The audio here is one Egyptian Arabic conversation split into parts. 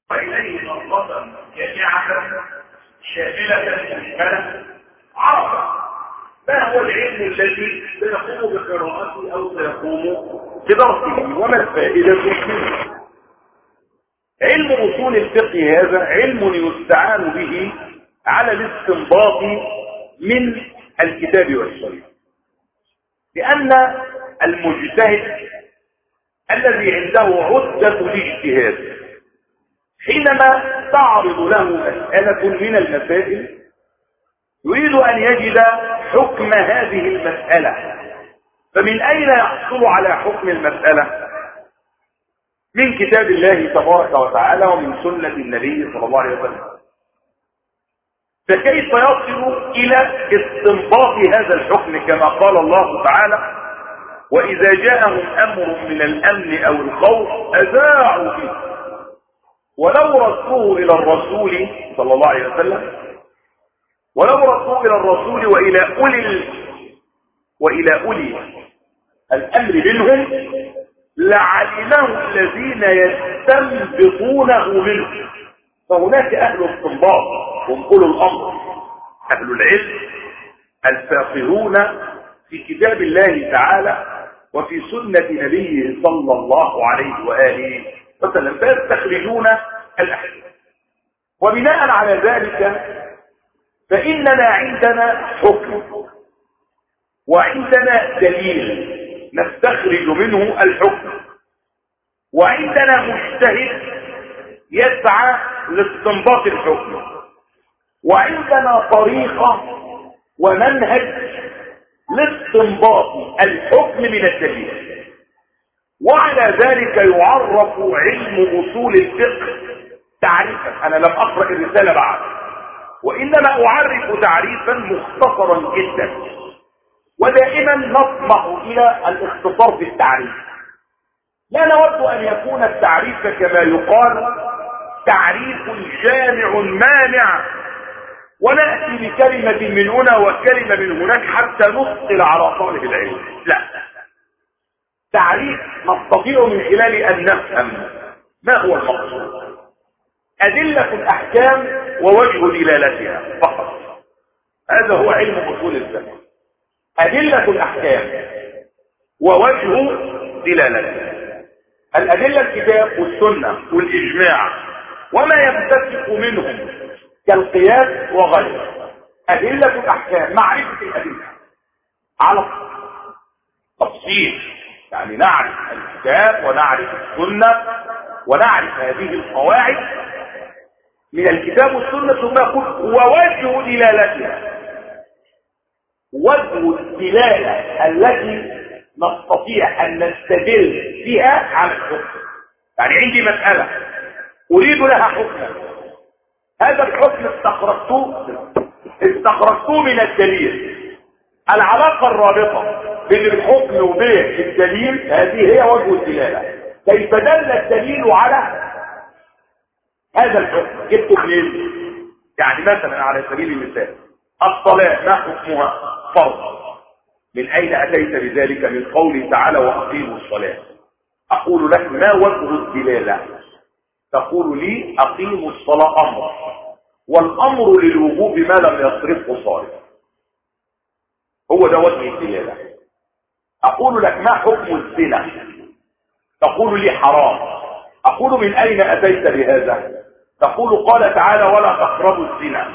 وإليه نظرة جامعة شاملة مشملة عرفة ما هو العلم الذي سيقوم بقراءته أو سيقوم بدرسه وما الفائدة منه علم أصول الفقه هذا علم يستعان به على الاستنباط من الكتاب والسنة لأن المجتهد الذي عنده عدة الاجتهاد حينما تعرض له مسألة من المسائل يريد أن يجد حكم هذه المسألة فمن أين يحصل على حكم المسألة من كتاب الله تبارك وتعالى ومن سنة النبي صلى الله عليه وسلم فكيف يصل إلى استنباط هذا الحكم كما قال الله تعالى وإذا جاءهم أمر من الأمن أو الخوف أذاعوا به ولو ردوه إلى الرسول صلى الله عليه وسلم ولو ردوه إلى الرسول وإلى أولي وإلى أولي الأمر منهم لعلمه الذين يستنبطونه منه فهناك أهل الصنباط هم أولو الأمر أهل العلم الفاقهون في كتاب الله تعالى وفي سنة نبيه صلى الله عليه وآله وسلم فيستخرجون الأحاديث وبناء على ذلك فإننا عندنا حكم وعندنا دليل نستخرج منه الحكم وعندنا مجتهد يسعى لاستنباط الحكم وعندنا طريقة ومنهج لاستنباط الحكم من الدليل وعلى ذلك يعرف علم أصول الفقه تعريفا أنا لم أقرأ الرسالة بعد وإنما أعرف تعريفا مختصرا جدا ودائما نطمح إلى الاختصار في التعريف لا نود أن يكون التعريف كما يقال تعريف جامع مانع ونأتي بكلمة من هنا وكلمة من هناك حتى نثقل على طالب العلم لا تعريف نستطيع من خلال أن نفهم ما هو المقصود أدلة الأحكام ووجه دلالتها فقط هذا هو علم أصول الفقه أدلة الأحكام ووجه دلالتها الأدلة الكتاب والسنة والإجماع وما يمتسك منهم كالقياس وغيره أدلة الأحكام معرفة الأدلة على تفصيل يعني نعرف الكتاب ونعرف السنة ونعرف هذه القواعد من الكتاب والسنة ثم يقول ووجه دلالتها وجه الدلالة التي نستطيع أن نستدل بها على الحكم يعني عندي مسألة أريد لها حكما هذا الحكم استخرجته استخرجته من الدليل العلاقة الرابطة بين الحكم وبين الدليل هذه هي وجه الدلالة كيف دل الدليل على هذا الحكم جبته منين يعني مثلا على سبيل المثال الصلاة ما حكمها فرض من أين أتيت بذلك من قوله تعالى وأقيموا الصلاة أقول لك ما وجه الدلالة تقول لي أقيموا الصلاة أمر والأمر للوجوب ما لم يصرفه صارف هو ده وجه الدلالة أقول لك ما حكم الزنا تقول لي حرام أقول من أين أتيت بهذا تقول قال تعالى ولا تقربوا الزنا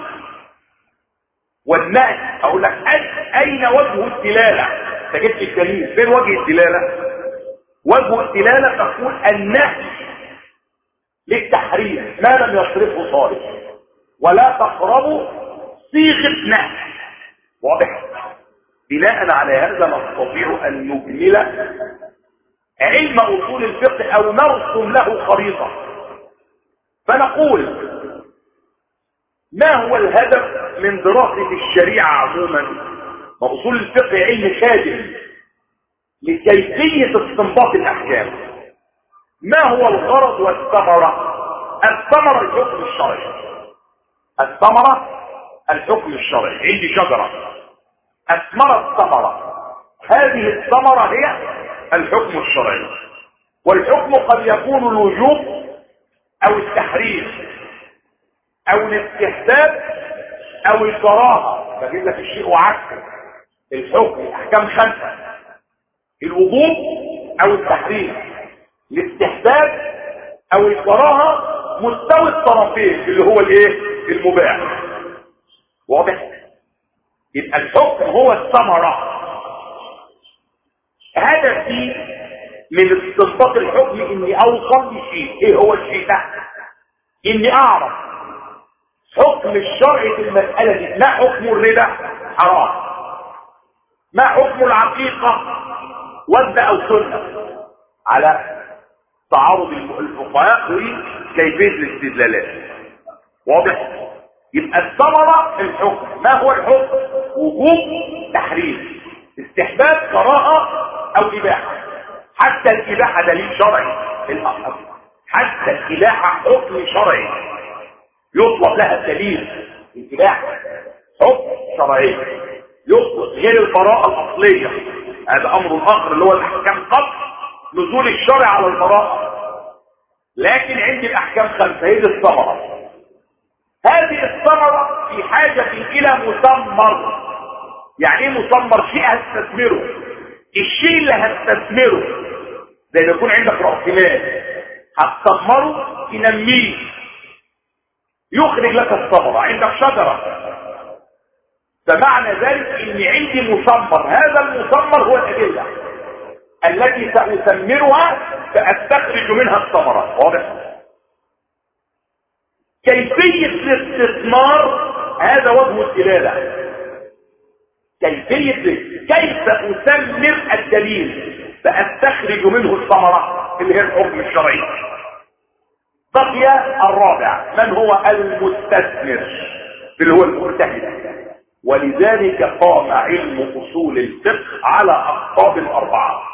والنهي أقول لك أين وجه الدلالة تجد الدليل فين وجه الدلالة وجه الدلالة تقول النهي للتحريم ما لم يصرفه صارف ولا تقربوا صيغة نهي واضح بناء على هذا نستطيع أن نجمل علم أصول الفقه أو نرسم له خريطة فنقول ما هو الهدف من دراسة الشريعة عموما وأصول الفقه علم خادم لكيفية استنباط الأحكام ما هو الغرض والثمرة الثمرة الحكم الشرعي الثمرة الحكم الشرعي عندي شجرة أثمرت ثمرة هذه الثمرة هي الحكم الشرعي والحكم قد يكون الوجوب او التحريم او الاستحباب او الكراهه بجيب لك الشيء وعكسه الحكم الاحكام خمسه الوجوب او التحريم الاستحباب او الكراهه مستوى الطرفين اللي هو الايه المباح واضح يبقى الحكم هو الثمره هدفي من استنباط الحكم اني اوصل لشيء ايه هو الشيء ده اني اعرف حكم الشرع في المسألة دي ما حكم الربا حرام ما حكم العقيقة ود او سنة على تعارض الفقهاء وكيفية الاستدلالات واضح يبقى الثمرة الحكم ما هو الحكم وجوب تحريم استحباب كراهة او اباحة حتى الاباحة دليل شرعي الاصل حتى الاباحة حكم شرعي يطلب لها الدليل الاباحة حكم شرعي يطلب غير البراءة الاصلية هذا امر اخر اللي هو الاحكام قبل نزول الشرع على البراءة لكن عندي الاحكام خمسة هي الثمرة هذه الثمرة في حاجة الى مثمر يعني ايه مثمر شيء هستثمره الشيء اللي هستثمره زي ما يكون عندك راس مال هتثمره تنميه يخرج لك الثمرة عندك شجرة فمعنى ذلك ان عندي مثمر هذا المثمر هو الادله التي سأثمرها فأستخرج منها الثمرة واضح كيفية الاستثمار هذا وجه الدلالة كيفية كيف أثمر الدليل فأستخرج منه الثمرة اللي هي الحكم الشرعي بقي الرابع من هو المستثمر اللي هو المجتهد ولذلك قام علم أصول الفقه على أقطاب الأربعة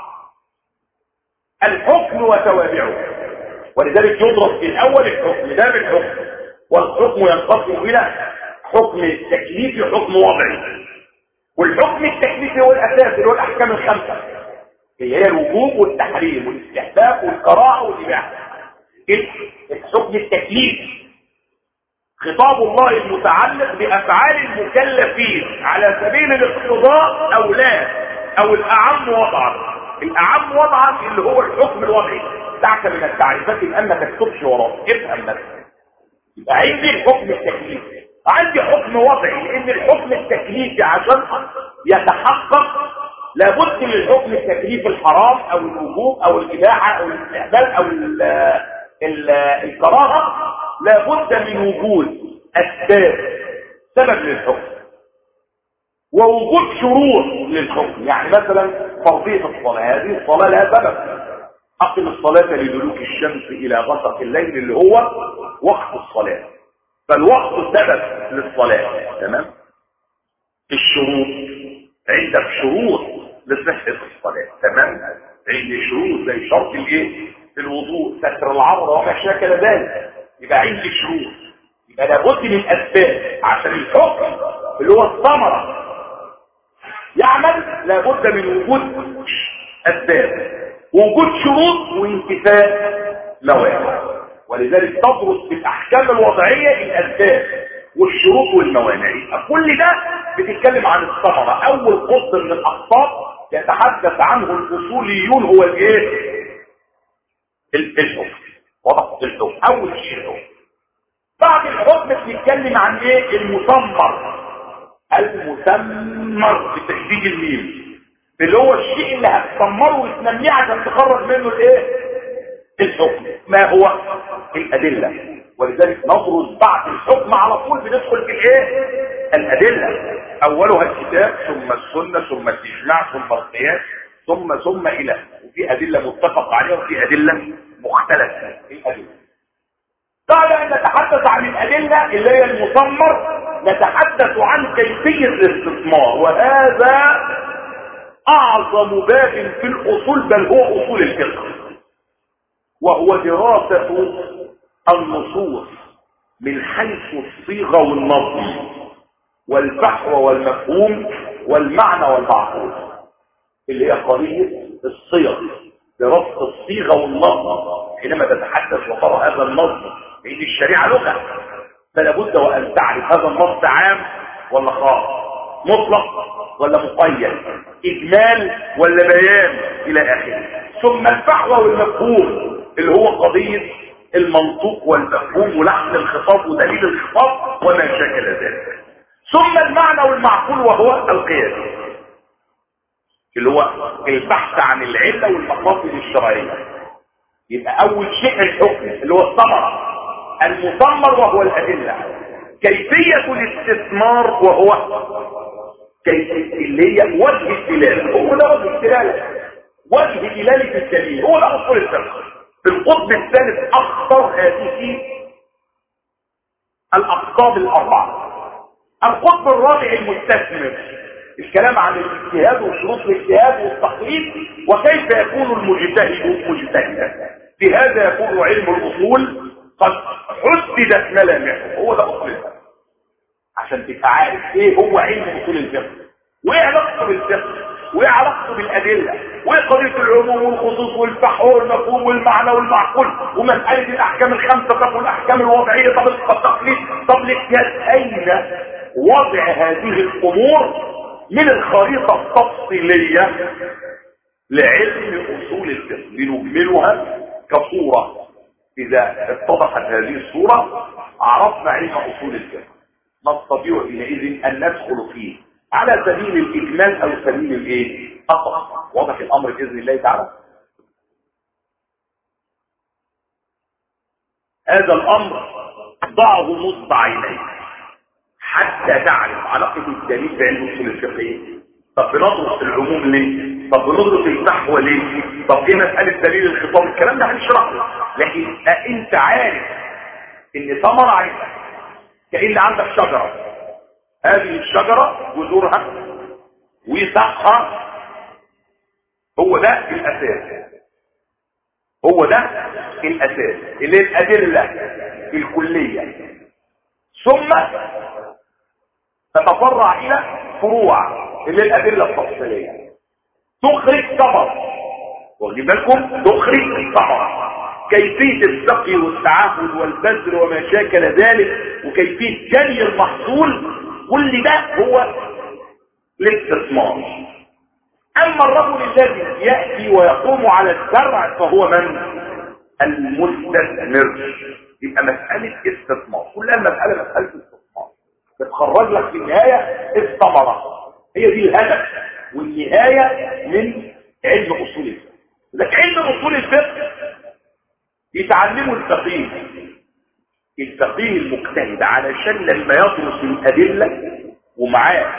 الحكم وتوابعه ولذلك يدرس في الاول الحكم ده بالحكم والحكم ينقسم الى حكم تكليفي وحكم وضعي والحكم التكليفي هو الاساس اللي هو الاحكام الخمسه هي هي الوجوب والتحريم والاستحباب والكراهه والاباحه الحكم التكليفي خطاب الله المتعلق بافعال المكلفين على سبيل الاقتضاء او لا او الاعم وضعا الاعم وضعا اللي هو الحكم الوضعي دعك من التعريفات الان ما تكتبش وراه افهم بس يبقى عندي الحكم التكليفي عندي حكم وضعي لان الحكم التكليفي عشان يتحقق لابد من الحكم التكليفي الحرام او الوجوب او الاباحه او الاستحلال او ال ال الكراهه لابد من وجود اسباب سبب للحكم ووجود شروط للحكم يعني مثلا فرضية الصلاة هذه الصلاة لها سبب أقم الصلاة لدلوك الشمس إلى غسق الليل اللي هو وقت الصلاة فالوقت سبب للصلاة تمام الشروط عندك شروط لصحة الصلاة تمام عندي شروط زي شرط الايه الوضوء ستر العورة وما شاكل ذلك يبقى عندي شروط يبقى لابد من اسباب عشان الحكم اللي هو الثمره يعمل لابد من وجود اسباب وجود شروط وانتفاء موانع ولذلك تدرس في الاحكام الوضعيه الاسباب والشروط والموانع كل ده بتتكلم عن الثمره اول قسم من الاقساط يتحدث عنه الاصوليون هو الايه الحكم وضع الحكم اول شيء الحكم بعد الحكم بنتكلم عن ايه المثمر المثمر بتشديد الميم اللي هو الشيء اللي هتثمره وتنميه عشان تخرج منه الايه الحكم ما هو الادله ولذلك ندرس بعد الحكم على طول بندخل في الايه الادله اولها الكتاب ثم السنه ثم الاجماع ثم القياس ثم ثم الى وفي ادله متفق عليها وفي ادله مختلفه في الادله بعد ان نتحدث عن الادله اللي هي المثمر نتحدث عن كيفية الاستثمار وهذا اعظم باب في الاصول بل هو اصول الفقه وهو دراسة النصوص من حيث الصيغة والنظم والبحر والمفهوم والمعنى والمعقول اللي هي قضية الصيغ دراسة الصيغة واللفظ حينما تتحدث وترى هذا اللفظ لأن الشريعة لغة فلا بد وأن تعرف هذا النص عام ولا خاص مطلق ولا مقيد إجمال ولا بيان إلى آخره ثم الفحوى والمفهوم اللي هو قضية المنطوق والمفهوم ولحن الخطاب ودليل الخطاب وما شاكل ذلك ثم المعنى والمعقول وهو القياس اللي هو البحث عن العلة والمقاصد الشرعية يبقى اول شيء الحكم اللي هو الثمرة المثمر وهو الادلة كيفية الاستثمار وهو كيفية اللي هي وجه الدلالة هو ده وجه الدلالة وجه دلالة الدليل هو ده اصول الفقه في القطب الثالث اخطر هذه الاقطاب الاربعة القطب الرابع المستثمر الكلام عن الاجتهاد وشروط الاجتهاد والتقليد وكيف يكون المجتهد مجتهدا بهذا يكون علم الاصول قد حددت ملامحه هو ده اصول الفقه عشان تبقى عارف ايه هو علم اصول الفقه وايه علاقته بالفقه وايه علاقته بالادله وايه قضيه العموم والخصوص والفحوى والمفهوم والمعنى والمعقول ومساله الاحكام الخمسه طب والاحكام الوضعيه طب التقليد طب الاجتهاد اين وضع هذه الامور من الخريطة التفصيلية لعلم أصول الفقه لنجملها كصورة إذا اتضحت هذه الصورة عرفنا علم أصول الفقه نستطيع حينئذ أن ندخل فيه على سبيل الإجمال أو سبيل الإيه؟ أطلق واضح الأمر بإذن الله تعالى هذا الأمر ضعه نصب عينيه حتى تعرف علاقة الدليل بعلم اصول الفقه طب بنظرة العموم ليه طب بنظرة الفحوى ليه طب ايه مسألة دليل الخطاب الكلام ده هنشرحه لكن انت عارف ان ثمرة عندك كأن عندك شجرة هذه الشجرة جذورها وساقها هو ده الاساس هو ده الاساس اللي الادله الكليه ثم تتفرع الى فروع اللي الادله التفصيليه تخرج ثمر واخدين بالكم تخرج ثمر كيفيه السقي والتعاهد والبذر وما شاكل ذلك وكيفيه جني المحصول كل ده هو الاستثمار اما الرجل الذي ياتي ويقوم على الزرع فهو من المستثمر يبقى مساله استثمار كلها مساله مساله استثمار بتخرج لك في النهاية الثمرة هي دي الهدف والنهاية من علم أصول الفقه لكن علم أصول الفقه يتعلمه الفقيه الفقيه المجتهد علشان لما يدرس الأدلة ومعاه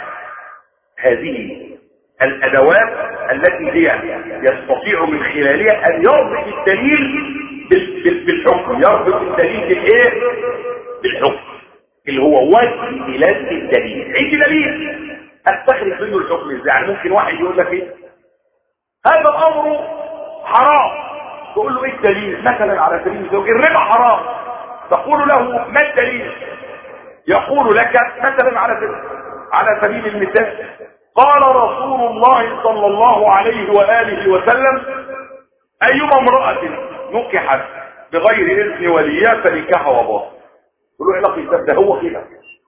هذه الأدوات التي هي يستطيع من خلالها أن يربط الدليل بالحكم يربط الدليل بالإيه؟ بالحكم اللي هو وجه دلالة الدليل عندي دليل استخرج منه الحكم ازاي يعني ممكن واحد يقول لك ايه هذا الامر حرام تقول له ايه الدليل مثلا على سبيل المثال الربا حرام تقول له ما الدليل يقول لك مثلا على سبيل على سبيل المثال قال رسول الله صلى الله عليه وآله وسلم أيما امرأة نكحت بغير إذن وليها فنكاح وباطل له علاقه ده هو كده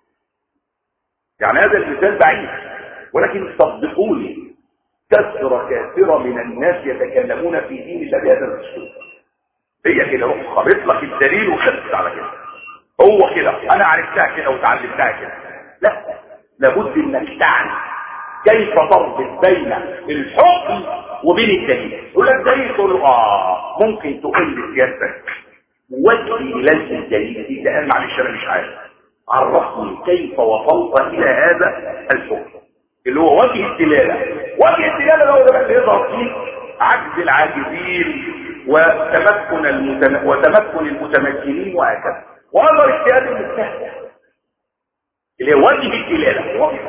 يعني هذا المثال بعيد ولكن صدقوني كثرة كثيرة من الناس يتكلمون في دين الله بهذا الاسلوب هي كده روح خابط لك الدليل وخلصت على كده هو كده انا عرفتها كده وتعلمتها كده لا لابد انك تعرف كيف تربط بين الحكم وبين الدليل يقول لك دليل تقول له اه ممكن تقول لي سيادتك وجه دلالة الدليل دي ده معلش انا مش عارف عرفني كيف وصلت الى هذا الحكم اللي هو وجه الدلاله وجه الدلاله هو ده اللي يظهر فيه عجز العاجزين وتمكن المتم... وتمكن المتمكنين وهكذا وهذا اجتهاد المجتهد اللي هو وجه الدلاله وجه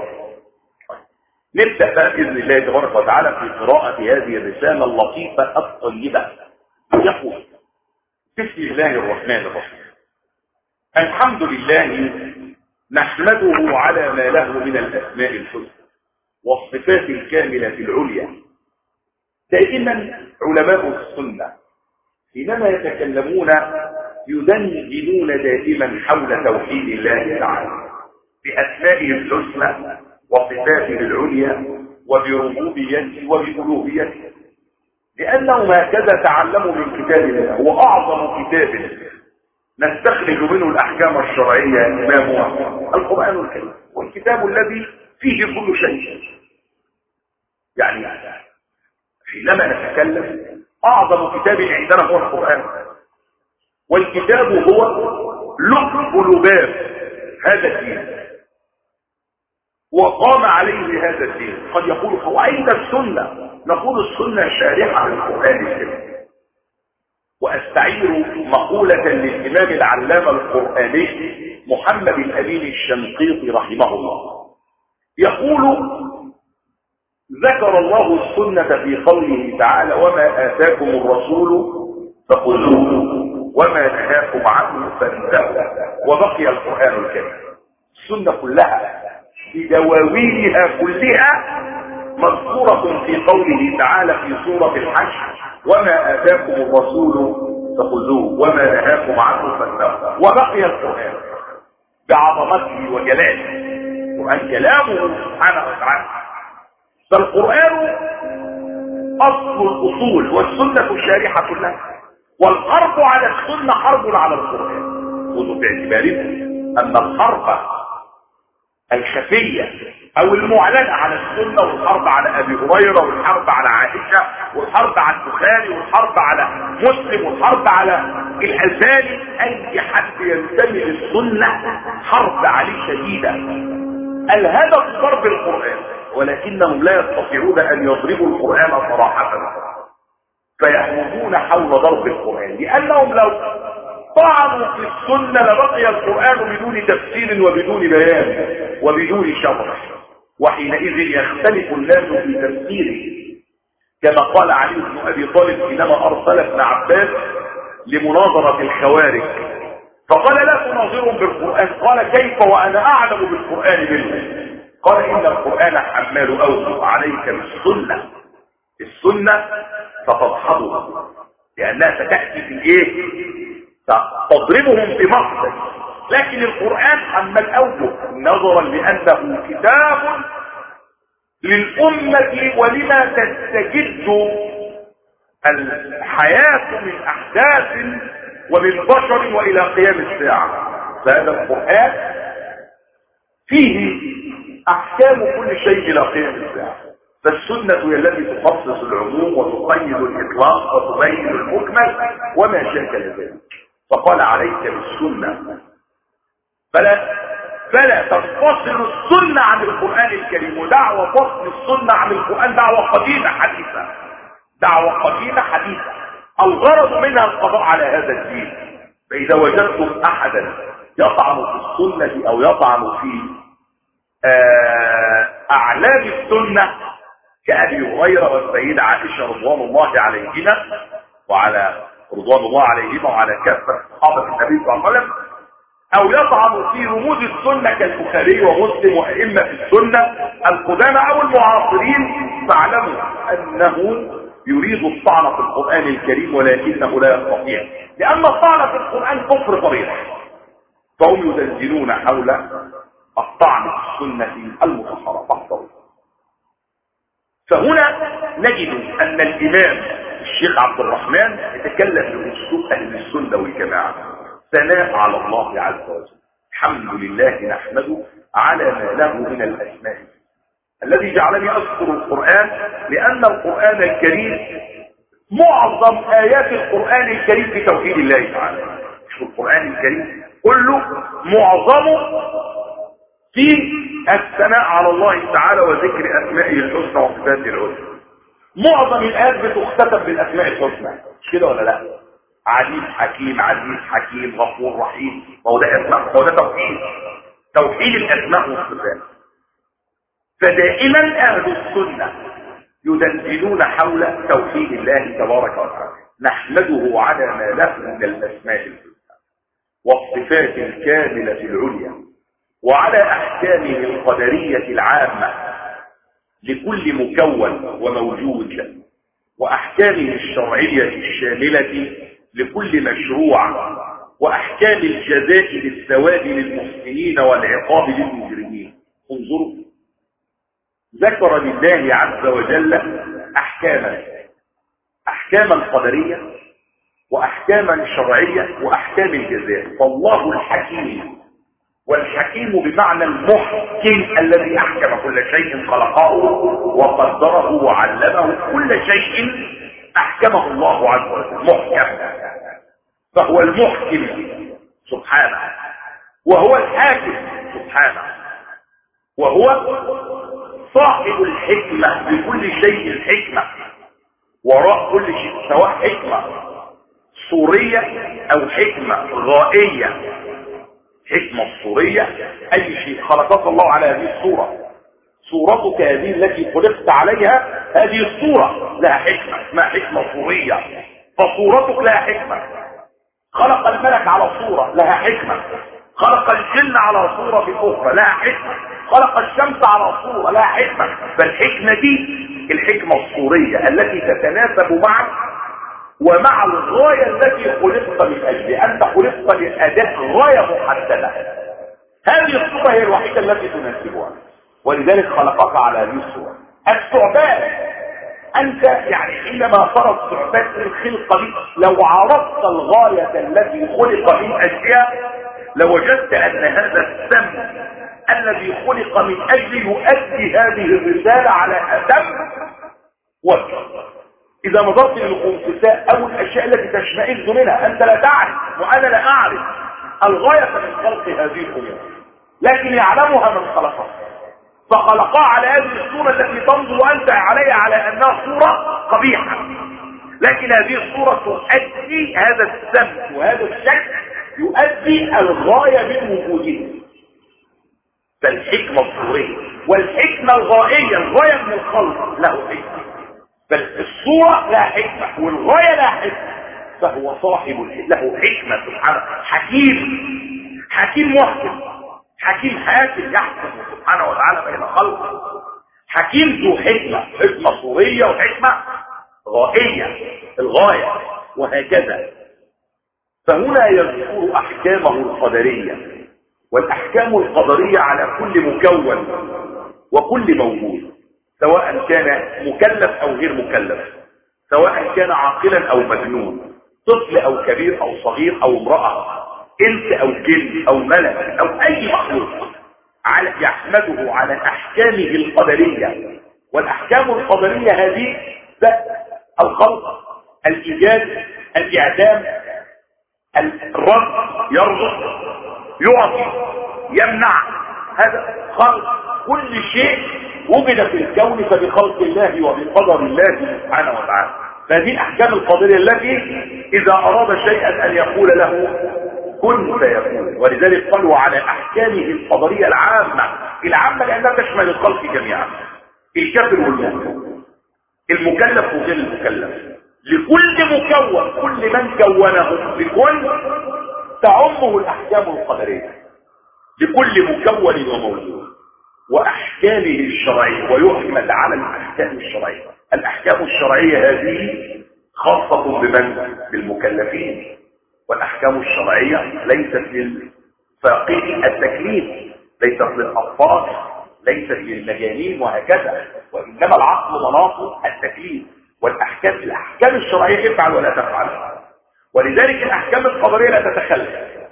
نبدا بقى باذن الله تبارك وتعالى في قراءه هذه الرساله اللطيفه الطيبه يقول بسم الله الرحمن الرحيم الحمد لله نحمده على ما له من الأسماء الحسنى والصفات الكاملة العليا دائما علماء السنة حينما يتكلمون يدندنون دائما حول توحيد الله تعالى بأسمائه الحسنى وصفاته العليا وبربوبيته وبألوهيته لأنهم هكذا تعلموا من كتاب الله هو أعظم كتاب نستخرج منه الأحكام الشرعية ما هو القرآن الكريم والكتاب الذي فيه كل شيء يعني حينما نتكلم أعظم كتاب عندنا هو القرآن والكتاب هو لب لباب هذا الدين وقام عليه هذا الدين قد يقول فوائد السنة نقول السنة شارحة للقرآن الكريم وأستعير مقولة للإمام العلامة القرآني محمد الأمين الشنقيطي رحمه الله يقول ذكر الله السنة في قوله تعالى وما آتاكم الرسول فخذوه وما نهاكم عنه فانتهوا وبقي القرآن الكريم السنة كلها بدواوينها كلها مذكورة في قوله تعالى في سورة الحج وما آتاكم الرسول فخذوه وما نهاكم عنه فانتهوا وبقي القرآن بعظمته وجلاله القرآن كلامه سبحانه وتعالى فالقرآن أصل الأصول والسنة الشارحة كلها والحرب على السنة حرب على القرآن خذوا باعتباركم أن الحرب الخفية او المعلنة على السنة والحرب على ابي هريرة والحرب على عائشة والحرب على البخاري والحرب على مسلم والحرب على الالباني اي حد ينتمي للسنة حرب عليه شديدة الهدف ضرب القرآن ولكنهم لا يستطيعون ان يضربوا القرآن صراحة فيحوزون حول ضرب القرآن لانهم لو طعنوا في السنة لبقي القرآن بدون تفسير وبدون بيان وبدون شرح وحينئذ يختلف الناس في تفسيره كما قال علي بن أبي طالب حينما أرسل ابن عباس لمناظرة الخوارج فقال لا تناظرهم بالقرآن قال كيف وأنا أعلم بالقرآن منه قال إن القرآن حمال أوجه عليك بالسنة السنة ستضحضها لأنها ستأتي في إيه تضربهم في مقصد لكن القرآن حمل أوجه نظرا لأنه كتاب للأمة ولما تستجد الحياة من أحداث ومن بشر وإلى قيام الساعة فهذا القرآن فيه أحكام كل شيء إلى قيام الساعة فالسنة هي التي تخصص العموم وتقيد الإطلاق وتبين المكمل وما شاكل ذلك فقال عليك بالسنة فلا فلا تنفصل السنة عن القرآن الكريم ودعوة فصل السنة عن القرآن دعوة قديمة حديثة دعوة قديمة حديثة الغرض منها القضاء على هذا الدين فإذا وجدتم أحدا يطعن في السنة أو يطعن في آه، أعلام السنة كأبي هريرة والسيدة عائشة رضوان الله عليهما وعلى رضوان الله عليهما وعلى كافة صحابة النبي صلى الله عليه وسلم او يطعن في رموز السنة كالبخاري ومسلم وائمة في السنة القدامى او المعاصرين فاعلموا انه يريد الطعن في القرآن الكريم ولكنه لا يستطيع لان الطعن في القرآن كفر صريح فهم يزلزلون حول الطعن في السنة المطهرة فاحذروا فهنا نجد ان الامام الشيخ عبد الرحمن يتكلم باسلوب اهل السنه والجماعه ثناء على الله عز وجل الحمد لله نحمده على ما له من الاسماء الذي جعلني اذكر القران لان القران الكريم معظم ايات القران الكريم في توحيد الله تعالى شوف القران الكريم كله معظمه في الثناء على الله تعالى وذكر اسمائه الحسنى وصفاته العلى معظم الآيات بتختتم بالأسماء الحسنى مش كده ولا لا عليم حكيم عزيز حكيم غفور رحيم ما هو ده اسماء هو ده توحيد توحيد الأسماء والصفات فدائما أهل السنة يدندنون حول توحيد الله تبارك وتعالى نحمده على ما له من الأسماء الحسنى والصفات الكاملة العليا وعلى أحكامه القدرية العامة لكل مكون وموجود وأحكامه الشرعية الشاملة لكل مشروع وأحكام الجزاء للثواب للمحسنين والعقاب للمجرمين انظروا ذكر لله عز وجل أحكاما أحكاما قدرية وأحكاما شرعية وأحكام الجزاء فالله الحكيم والحكيم بمعنى المحكم الذي أحكم كل شيء خلقه وقدره وعلمه كل شيء أحكمه الله عز وجل محكم فهو المحكم سبحانه وهو الحاكم سبحانه وهو صاحب الحكمة بكل شيء الحكمة وراء كل شيء سواء حكمة صورية او حكمة غائية حكمة صورية اي شيء خلقك الله على هذه الصورة صورتك هذه التي خلقت عليها هذه الصورة لها حكمة اسمها حكمة صورية فصورتك لها حكمة خلق الملك على صورة لها حكمة خلق الجن على صورة أخرى لها حكمة خلق الشمس على صورة لها حكمة فالحكمة دي الحكمة الصورية التي تتناسب معك ومع الغاية التي خلقت من أجلها أنت خلقت لأداء غاية محددة هذه الصورة هي الوحيدة التي تناسبها ولذلك خلقك على هذه الصورة الثعبان أنت يعني حينما فرض ثعبان الخلقة دي لو عرفت الغاية التي خلق من أجلها لوجدت أن هذا السم الذي خلق من أجل يؤدي هذه الرسالة على أتم وجه إذا نظرت للخنفساء أو الأشياء التي تشمئز منها أنت لا تعرف وأنا لا أعرف الغاية من خلق هذه الأمور لكن يعلمها من خلقها فخلقها على هذه الصورة التي تنظر أنت عليها على أنها صورة قبيحة لكن هذه الصورة تؤدي هذا السمت وهذا الشكل يؤدي الغاية من وجوده فالحكمة الصورية والحكمة الغائية الغاية من الخلق له حكمة بل الصورة لها حكمة والغاية لها حكمة فهو صاحب له حكمة سبحانه حكيم حكيم محكم حكيم حاكم يحكم سبحانه وتعالى بين خلقه حكيم ذو حكمة حكمة صورية وحكمة غائية الغاية وهكذا فهنا يذكر أحكامه القدرية والأحكام القدرية على كل مكون وكل موجود سواء كان مكلف أو غير مكلف سواء كان عاقلا أو مجنون طفل أو كبير أو صغير أو امرأة انس أو جن أو ملك أو أي مخلوق على يحمده على أحكامه القدرية والأحكام القدرية هذه الخلق الإيجاد الإعدام الرد يرزق يعطي يمنع هذا خلق كل شيء وجد في الكون فبخلق الله وبقدر الله سبحانه وتعالى فهذه الاحكام القدريه التي اذا اراد شيئا ان يقول له كن فيكون ولذلك قالوا على احكامه القدريه العامه العامه لانها تشمل الخلق جميعا الكافر والمؤمن المكلف وغير المكلف لكل مكون كل من كونه بكل تعمه الاحكام القدريه لكل مكون وموجود واحكامه الشرعيه ويحمد على الاحكام الشرعيه الاحكام الشرعيه هذه خاصه بمن بالمكلفين والاحكام الشرعيه ليست للفاقد التكليف ليست للاطفال ليست للمجانين وهكذا وانما العقل مناط التكليف والاحكام الاحكام الشرعيه افعل ولا تفعل ولذلك الاحكام القدريه لا تتخلف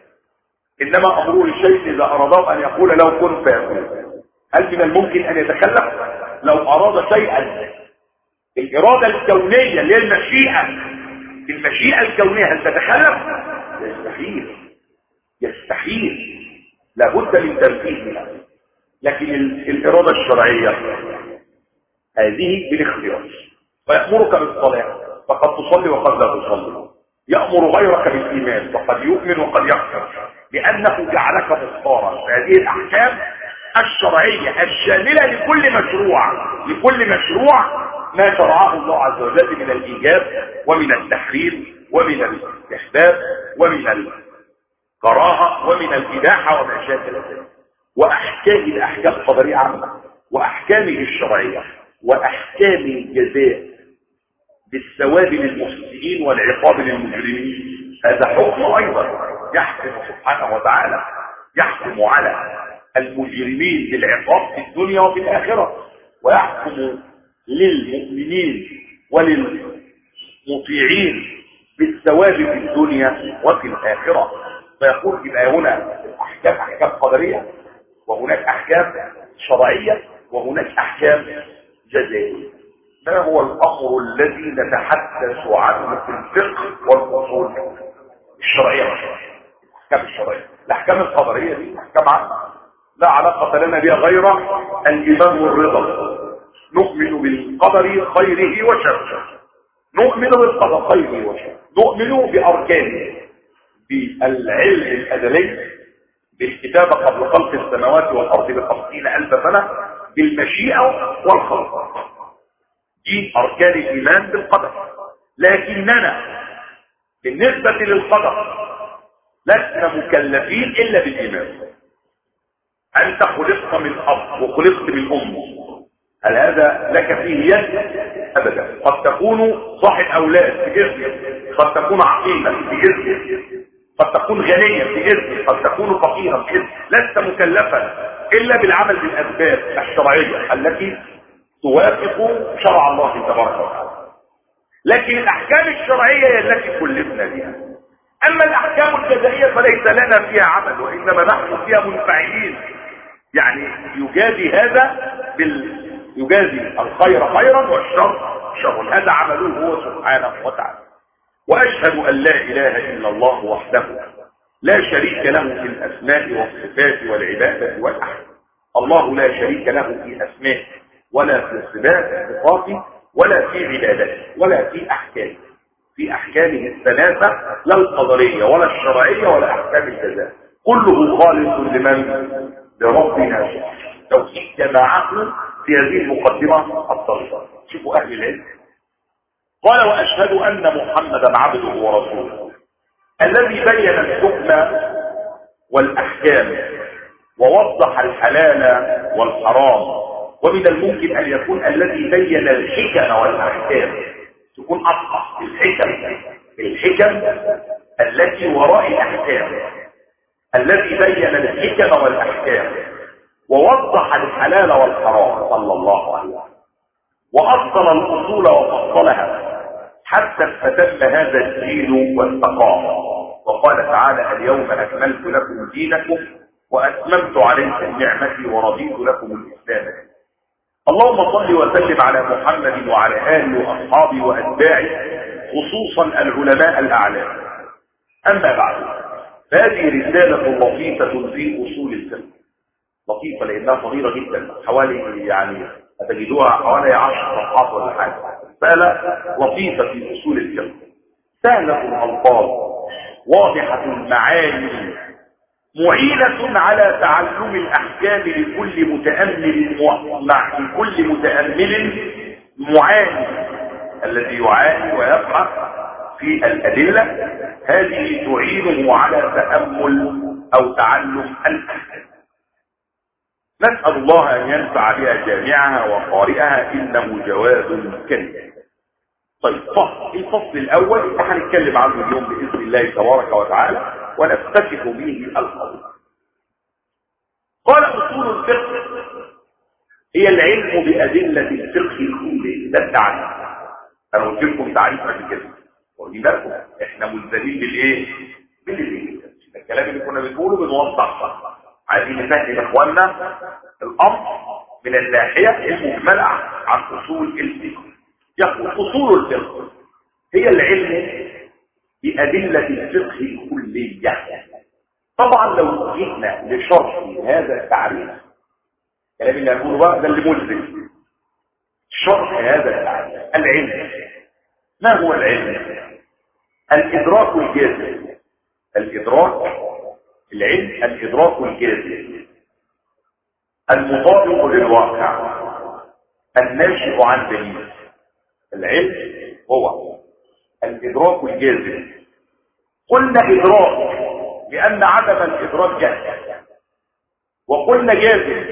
انما امره الشيء اذا ارادوا ان يقول لو كن فيكون هل من الممكن ان يتخلف لو اراد شيئا الاراده الكونيه اللي هي المشيئه المشيئه الكونيه هل تتخلف يستحيل يستحيل لابد من تنفيذها لكن الاراده الشرعيه هذه بالاختيار فيامرك بالصلاه فقد تصلي وقد لا تصلي يأمر غيرك بالإيمان فقد يؤمن وقد يكفر لأنه جعلك مختارا فهذه الأحكام الشرعية الشاملة لكل مشروع لكل مشروع ما شرعه الله عز وجل من الإيجاب ومن التحريم ومن الاستحباب ومن الكراهة ومن الإباحة وما شابه ذلك وأحكام الأحكام القدرية عامة وأحكامه الشرعية وأحكام الجزاء بالثواب للمفسدين والعقاب للمجرمين هذا حكم ايضا يحكم سبحانه وتعالى يحكم على المجرمين بالعقاب في الدنيا وفي الاخره ويحكم للمؤمنين وللمطيعين بالثواب في الدنيا وفي الاخره فيقول يبقى هنا احكام احكام قدريه وهناك احكام شرعيه وهناك احكام جزائيه ما هو الامر الذي نتحدث عنه في الفقه والاصول الشرعيه الاحكام الشرعيه الاحكام القدريه دي احكام عامه لا علاقه لنا بها غير الايمان والرضا نؤمن بالقدر خيره وشره نؤمن بالقدر خيره وشره نؤمن باركانه بالعلم الازلي بالكتابه قبل خلق السماوات والارض بخمسين الف سنه بالمشيئه والخلق دي اركان الايمان بالقدر لكننا بالنسبة للقدر لسنا مكلفين الا بالايمان انت خلقت من اب وخلقت من ام هل هذا لك فيه يد ابدا قد تكون صاحب اولاد باذنك قد تكون عقيما باذنك قد تكون غنيا باذنك قد تكون فقيرا باذنك لست مكلفا الا بالعمل بالاسباب الشرعيه التي توافق شرع الله تبارك وتعالى لكن الاحكام الشرعيه هي التي كلفنا بها اما الاحكام الجزائيه فليس لنا فيها عمل وانما نحن فيها منفعلين يعني يجازي هذا بال يجازي الخير خيرا والشر شر هذا عمله هو سبحانه وتعالى واشهد ان لا اله الا الله وحده لا شريك له في الاسماء والصفات والعباده والاحكام الله لا شريك له في اسمائه ولا في صفاته ولا في عبادته ولا في احكامه في احكامه الثلاثه لا القدريه ولا الشرعيه ولا احكام الجزاء كله خالص لمن لربنا توحيد جماعته في هذه المقدمه الطريقه شوفوا اهل العلم قال واشهد ان محمدا عبده ورسوله الذي بين الحكم والاحكام ووضح الحلال والحرام ومن الممكن أن يكون الذي بين الحكم والأحكام تكون أصح الحكم الحكم التي وراء الأحكام الذي بين الحكم والأحكام ووضح الحلال والحرام صلى الله عليه وسلم وأصل الأصول وفصلها حتى استتم هذا الدين واستقام وقال تعالى اليوم أكملت لكم دينكم وأتممت عليكم نعمتي ورضيت لكم الإسلام اللهم صل وسلم على محمد وعلى آله وأصحابه وأتباعه خصوصا العلماء الأعلام أما بعد فهذه رسالة لطيفة في أصول الفقه لطيفة لأنها صغيرة جدا حوالي يعني هتجدوها حوالي عشر صفحات ولا حاجة رسالة لطيفة في أصول الفقه سهلة الألفاظ واضحة المعاني معينة على تعلم الأحكام لكل متأمل مع لكل متأمل معاني الذي يعاني ويبحث في الأدلة هذه تعينه على تأمل أو تعلم الأحكام نسأل الله أن ينفع بها جامعها وقارئها إنه جواد كريم طيب فصل الفصل الأول اللي هنتكلم عنه اليوم بإذن الله تبارك وتعالى ونفتتح به القول قال أصول الفقه هي العلم بأدلة الفقه كله ده التعريف أنا قلت لكم تعريف قبل كده واخدين بالكم احنا ملزمين بالايه؟ بالايه؟ الكلام اللي كنا بنقوله بنوضح صح عايزين نفهم اخواننا الامر من الناحيه المجمله عن اصول الفقه يقول اصول الفقه هي العلم بأدلة الفقه كلية طبعا لو جئنا لشرح هذا التعريف الكلام اللي هنقوله بقى ده اللي ملزم شرح هذا التعريف العلم ما هو العلم الإدراك الجازم الإدراك العلم الإدراك الجازم المطابق للواقع الناشئ عن دليل العلم هو الإدراك الجازم قلنا إدراك لأن عدم الإدراك جهل وقلنا جازم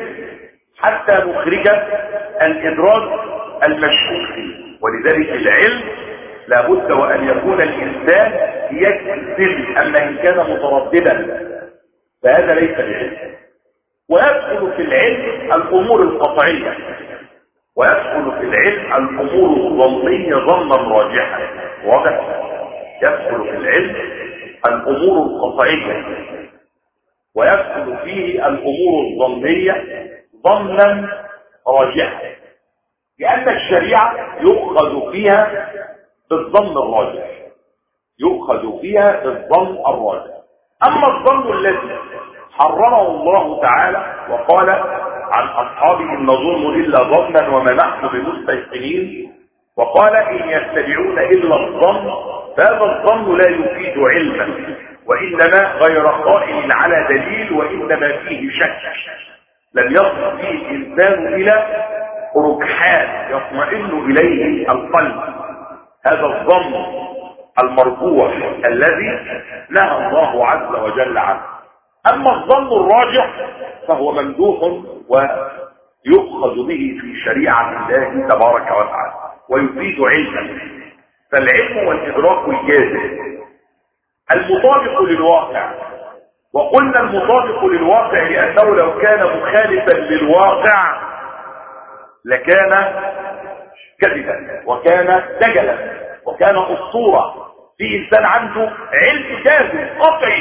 حتى نخرج الإدراك المشكوك فيه ولذلك العلم لابد وأن يكون الإنسان يجزم أما إن كان مترددا فهذا ليس بعلم ويدخل في العلم الأمور القطعية ويدخل في العلم الأمور الظنية ظنا راجحا واضح يدخل في العلم الأمور القطعية ويدخل فيه الأمور الظنية ظنا راجحا لأن الشريعة يؤخذ فيها بالظن الراجح يؤخذ فيها بالظن الراجح أما الظن الذي حرمه الله تعالى وقال عن أصحابه إن نظن إلا ظنا وما نحن بمستيقنين وقال إن يتبعون إلا الظن فهذا الظن لا يفيد علما وإنما غير قائم على دليل وإنما فيه شك لم يصل فيه الإنسان إلى ركحان يطمئن إليه القلب هذا الظن المرجوح الذي نهى الله عز وجل عنه اما الظن الراجح فهو ممدوح ويؤخذ به في شريعة الله تبارك وتعالى ويفيد علما فالعلم والادراك الجازم المطابق للواقع وقلنا المطابق للواقع لانه لو كان مخالفا للواقع لكان كذبا وكان دجلا وكان اسطوره في انسان عنده علم جازم قطعي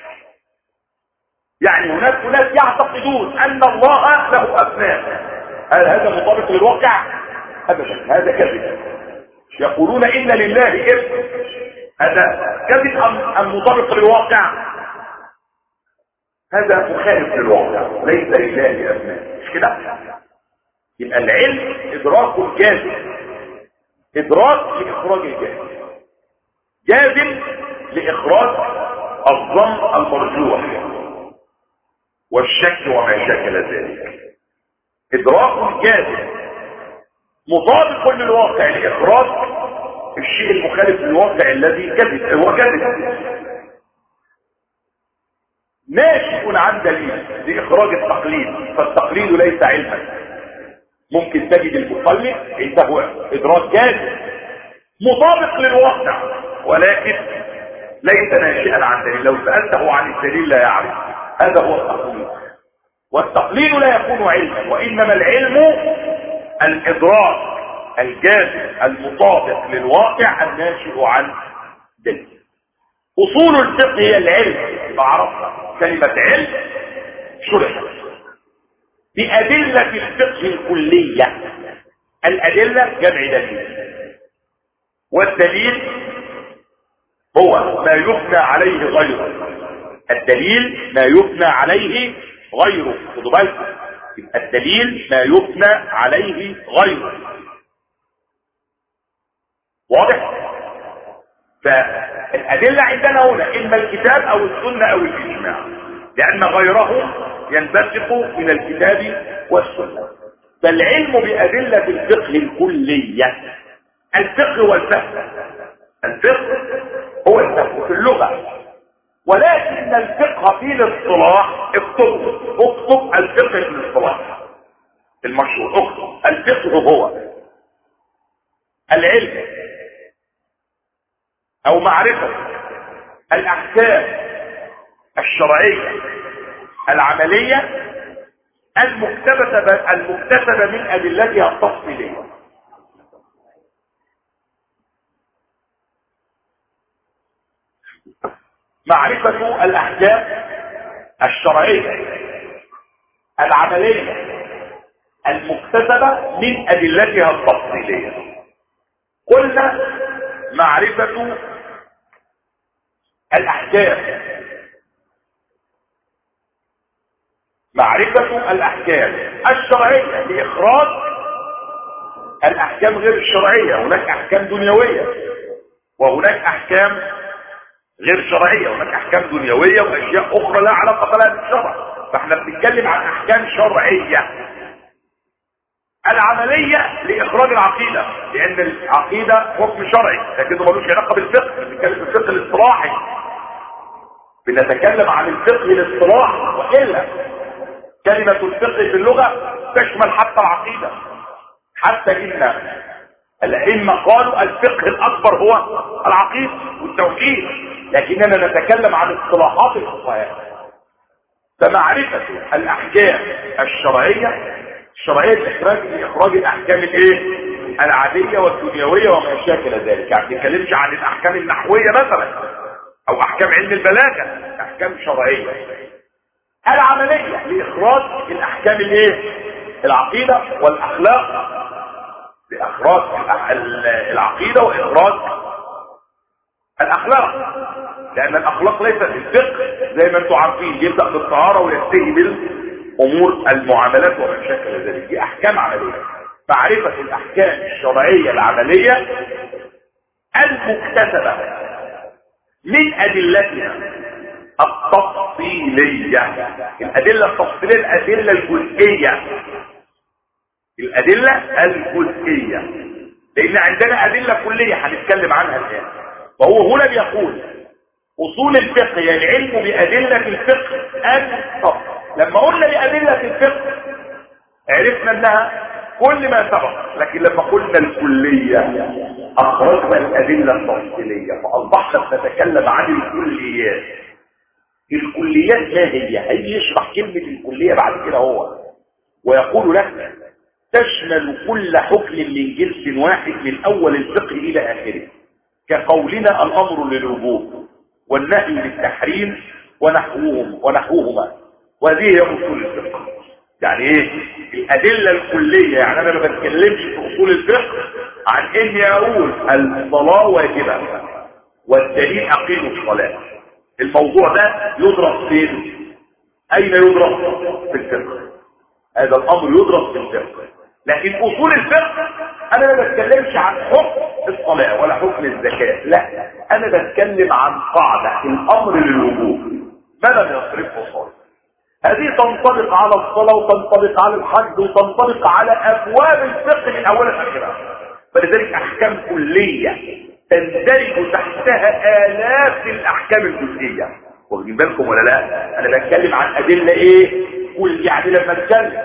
يعني هناك ناس يعتقدون ان الله له ابناء هل هذا مطابق للواقع ابدا هذا كذب يقولون ان لله ابن هذا كذب ام مطابق للواقع هذا مخالف للواقع ليس لله ابناء مش كده يبقى العلم ادراك الجازم ادراك لاخراج الجازم جازم لاخراج الظن المرجوح والشك وما شكل ذلك ادراك جازم مطابق للواقع لاخراج الشيء المخالف للواقع الذي كذب هو كذب ناشئ عن دليل لاخراج التقليد فالتقليد ليس علما ممكن تجد المقلد عنده ادراك جازم مطابق للواقع ولكن ليس ناشئا عن دليل لو سألته عن الدليل لا يعرف هذا هو التقليد والتقليد لا يكون علما وإنما العلم الإدراك الجازم المطابق للواقع الناشئ عن دليل أصول الفقه هي العلم بعرفها كلمة علم شرحت بأدلة الفقه الكلية الأدلة جمع دليل والدليل هو ما يبنى عليه غيره الدليل ما يبنى عليه غيره خدوا بالكم الدليل ما يبنى عليه غيره واضح فالأدلة عندنا هنا إما الكتاب أو السنة أو الإجماع لأن غيره ينبثق من الكتاب والسنة فالعلم بأدلة الفقه الكلية الفقه والفهم الفقه هو الفقه في اللغة ولكن الفقه في الاصطلاح اكتب اكتب الفقه في الاصطلاح المشهور اكتب الفقه هو العلم او معرفة الاحكام الشرعية العملية المكتسبة المكتسبة من ادلتها التفصيلية معرفة الأحكام الشرعية العملية المكتسبة من أدلتها التفصيلية قلنا معرفة الأحكام معرفة الأحكام الشرعية لإخراج الأحكام غير الشرعية هناك أحكام دنيوية وهناك أحكام غير شرعية هناك احكام دنيوية واشياء اخرى لا علاقة لها بالشرع فاحنا بنتكلم عن احكام شرعية العملية لاخراج العقيدة لان العقيدة حكم شرعي لكنه ملوش علاقة بالفقه بنتكلم بالفقه الاصطلاحي بنتكلم عن الفقه الاصطلاح والا كلمة الفقه في اللغة تشمل حتى العقيدة حتى ان الأئمة قالوا الفقه الأكبر هو العقيدة والتوحيد لكننا نتكلم عن اصطلاحات الفقهاء فمعرفة الأحكام الشرعية الشرعية لإخراج لإخراج الأحكام الإيه؟ العادية والدنيوية وما شاكل ذلك يعني ما تتكلمش عن الأحكام النحوية مثلا أو أحكام علم البلاغة أحكام شرعية العملية لإخراج الأحكام الإيه؟ العقيدة والأخلاق لإخراج العقيدة وإخراج الأخلاق لأن الأخلاق ليست الفقه زي ما انتم عارفين يبدأ بالطهارة وينتهي بالأمور المعاملات وما شاكل ذلك دي أحكام عملية معرفة الأحكام الشرعية العملية المكتسبة من أدلتنا التفصيلية الأدلة التفصيلية الأدلة الجزئية الأدلة الجزئية لأن عندنا أدلة كلية هنتكلم عنها الآن وهو هنا بيقول أصول الفقه يعني العلم بأدلة الفقه الفقه لما قلنا بأدلة الفقه عرفنا أنها كل ما سبق لكن لما قلنا الكلية أخرجنا الأدلة التفصيلية فأصبحنا نتكلم عن الكليات الكليات ما هي هيجي يشرح كلمة الكلية بعد كده هو ويقول لك تشمل كل حكم من جنس واحد من أول الفقه إلى آخره كقولنا الأمر للوجوب والنهي للتحريم ونحوهم ونحوهما وهذه هي أصول الفقه يعني ايه الأدلة الكلية يعني أنا ما بتكلمش في أصول الفقه عن إني أقول الصلاة واجبة والدليل أقيم الصلاة الموضوع ده يدرس فين أين يدرس في الفقه هذا الأمر يدرس في الفقه لكن أصول الفقه أنا ما بتكلمش عن حكم الصلاة ولا حكم الزكاة لا أنا بتكلم عن قاعدة الأمر للوجوب ما لم يصرفه صالح هذه تنطبق على الصلاة وتنطبق على الحج وتنطبق على أبواب الفقه من أولها لآخرها فلذلك أحكام كلية تندرج تحتها آلاف الأحكام الجزئية واخدين بالكم ولا لا أنا بتكلم عن أدلة إيه كل يعني لما أتكلم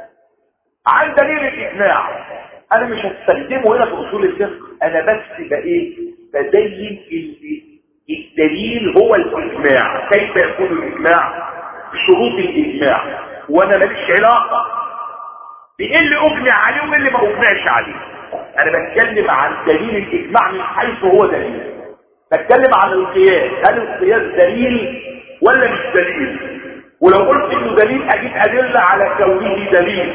عن دليل الإجماع أنا مش هستخدمه هنا في أصول الفقه أنا بس بإيه ببين الدليل هو الإجماع كيف يكون الإجماع شروط الإجماع وأنا ماليش علاقة بإيه اللي أجمع عليه وإيه اللي ما أجمعش عليه أنا بتكلم عن دليل الإجماع من حيث هو دليل بتكلم عن القياس هل القياس دليل ولا مش دليل ولو قلت انه دليل اجيب ادله على كونه دليل